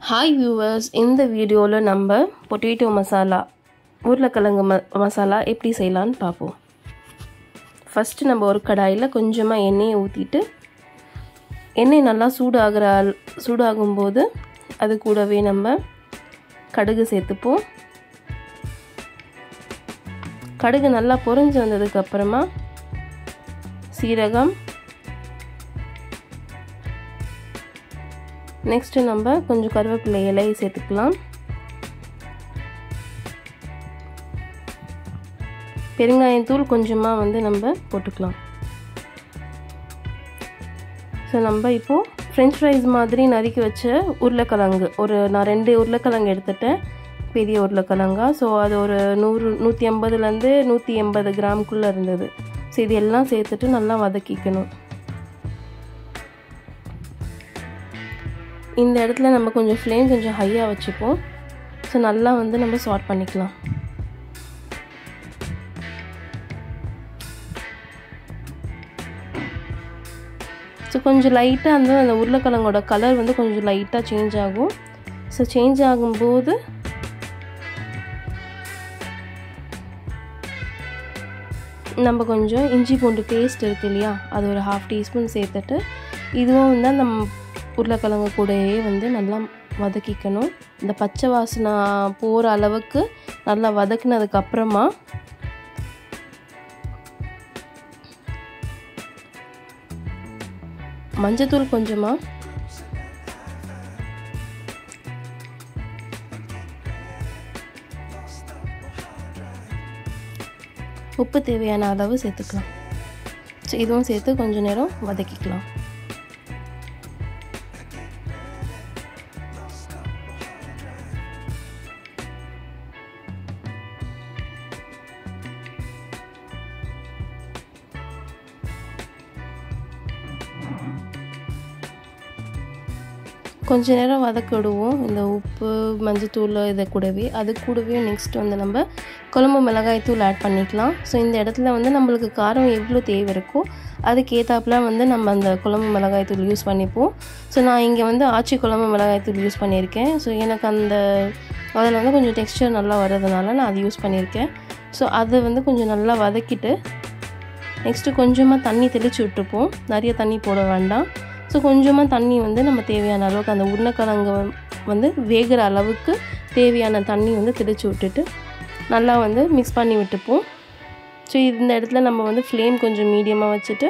hi viewers இந்த வீடியோவில் நம்ம பொட்டேட்டோ மசாலா உருளைக்கிழங்கு ம மசாலா எப்படி செய்யலான்னு பார்ப்போம் ஃபஸ்ட்டு நம்ம ஒரு கடாயில் கொஞ்சமாக எண்ணெயை ஊற்றிட்டு எண்ணெய் நல்லா சூடாகிற சூடாகும்போது அது கூடவே நம்ம கடுகு சேர்த்துப்போம் கடுகு நல்லா பொறிஞ்சு வந்ததுக்கப்புறமா சீரகம் நெக்ஸ்ட்டு நம்ம கொஞ்சம் கருவேப்பிலை இலையை சேர்த்துக்கலாம் பெருங்காயத்தூள் கொஞ்சமாக வந்து நம்ம போட்டுக்கலாம் ஸோ நம்ம இப்போது ஃப்ரெஞ்ச் ஃப்ரைஸ் மாதிரி நறுக்கி வச்ச உருளைக்கிழங்கு ஒரு நான் ரெண்டு உருளைக்கிழங்கு எடுத்துட்டேன் பெரிய உருளைக்கிழங்கா ஸோ அது ஒரு நூறு நூற்றி ஐம்பதுலேருந்து நூற்றி எண்பது கிராமுக்குள்ளே இருந்தது ஸோ இது எல்லாம் சேர்த்துட்டு நல்லா வதக்கிக்கணும் இந்த இடத்துல நம்ம கொஞ்சம் ஃப்ளேம் கொஞ்சம் ஹையாக வச்சுப்போம் ஸோ நல்லா வந்து நம்ம சார்ட் பண்ணிக்கலாம் ஸோ கொஞ்சம் லைட்டாக அந்த அந்த உருளைக்கிழங்கோட கலர் வந்து கொஞ்சம் லைட்டாக சேஞ்ச் ஆகும் ஸோ சேஞ்ச் ஆகும்போது நம்ம கொஞ்சம் இஞ்சி பூண்டு பேஸ்ட் இருக்குது இல்லையா அது ஒரு ஹாஃப் டீஸ்பூன் சேர்த்துட்டு இதுவும் வந்து அந்த உருளைக்கிழங்கு கூடயே வந்து நல்லா வதக்கிக்கணும் இந்த பச்சை வாசனை போகிற அளவுக்கு நல்லா வதக்கினதுக்கப்புறமா மஞ்சத்தூள் கொஞ்சமாக உப்பு தேவையான அளவு சேர்த்துக்கலாம் ஸோ இதுவும் சேர்த்து கொஞ்சம் நேரம் வதக்கிக்கலாம் கொஞ்ச நேரம் வதக்க விடுவோம் இந்த உப்பு மஞ்சத்தூள் இதை கூடவே அது கூடவே நெக்ஸ்ட் வந்து நம்ம குழம்பு மிளகாய் தூள் ஆட் பண்ணிக்கலாம் ஸோ இந்த இடத்துல வந்து நம்மளுக்கு காரம் எவ்வளோ தேவை இருக்கோ அதுக்கு ஏற்றாப்புல வந்து நம்ம அந்த குழம்பு மிளகாய் தூள் யூஸ் பண்ணிப்போம் ஸோ நான் இங்கே வந்து ஆச்சி குழம்பு மிளகாய் தூள் யூஸ் பண்ணியிருக்கேன் ஸோ எனக்கு அந்த அதில் வந்து கொஞ்சம் டெக்ஸ்டர் நல்லா வர்றதுனால நான் அது யூஸ் பண்ணியிருக்கேன் ஸோ அதை வந்து கொஞ்சம் நல்லா வதக்கிட்டு நெக்ஸ்ட்டு கொஞ்சமாக தண்ணி தெளித்து விட்டுப்போம் நிறைய தண்ணி போட வேண்டாம் ஸோ கொஞ்சமாக தண்ணி வந்து நம்ம தேவையான அளவுக்கு அந்த உருளைக்கிழங்கு வந்து வேகிற அளவுக்கு தேவையான தண்ணி வந்து தெளித்து விட்டுட்டு நல்லா வந்து மிக்ஸ் பண்ணி விட்டுப்போம் ஸோ இந்த இடத்துல நம்ம வந்து ஃப்ளேம் கொஞ்சம் மீடியமாக வச்சுட்டு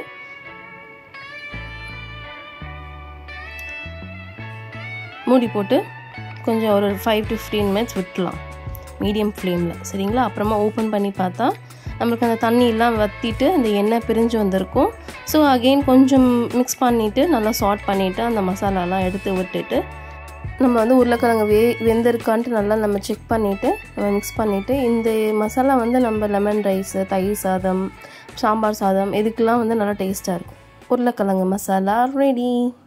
மூடி போட்டு கொஞ்சம் ஒரு ஃபைவ் டு ஃபிஃப்டீன் மினிட்ஸ் விட்டுலாம் மீடியம் ஃப்ளேமில் சரிங்களா அப்புறமா ஓப்பன் பண்ணி பார்த்தா நம்மளுக்கு அந்த தண்ணியெல்லாம் வற்றிட்டு அந்த எண்ணெய் பிரிஞ்சு வந்திருக்கும் ஸோ அகெயின் கொஞ்சம் மிக்ஸ் பண்ணிவிட்டு நல்லா சாட் பண்ணிவிட்டு அந்த மசாலாலாம் எடுத்து விட்டுட்டு நம்ம வந்து உருளைக்கிழங்கு வே வெந்திருக்கான்ட்டு நல்லா நம்ம செக் பண்ணிவிட்டு நம்ம மிக்ஸ் பண்ணிவிட்டு இந்த மசாலா வந்து நம்ம லெமன் ரைஸு தயிர் சாதம் சாம்பார் சாதம் இதுக்கெலாம் வந்து நல்லா டேஸ்ட்டாக இருக்கும் உருளைக்கிழங்கு மசாலா ரெடி